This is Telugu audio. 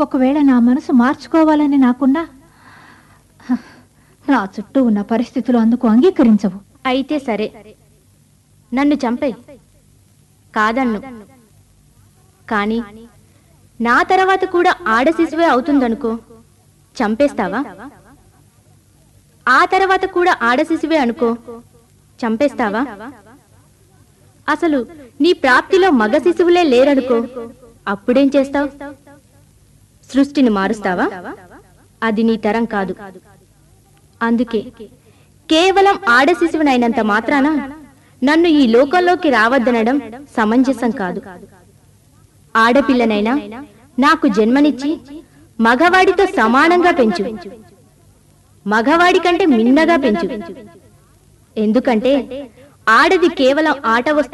ఒకవేళ నా మనసు మార్చుకోవాలని నాకున్నా హ, నా చుట్టూ ఉన్న పరిస్థితులు అందుకు అంగీకరించవు అయితే సరే నన్ను చంపే కాదన్ను కానీ నా తర్వాత కూడా ఆడ శిశువే అవుతుందనుకో చంపేస్తావా ఆ తర్వాత కూడా ఆడ శిశువే అనుకో చంపేస్తావా అసలు నీ ప్రాప్తిలో మగ శిశువులే లేరనుకో అప్పుడేం చేస్తావు సృష్టిని మారుస్తావా అది నీ తరం కాదు అందుకే కేవలం ఆడ శిశువునైనంత మాత్రాన నన్ను ఈ లోకంలోకి రావద్దనడం సమంజసం కాదు ఆడపిల్లనైనా నాకు జన్మనిచ్చి మగవాడితో సమానంగా పెంచు మగవాడి కంటే మిన్నగా పెంచు ఎందుకంటే ఆడది కేవలం ఆట వస్తువు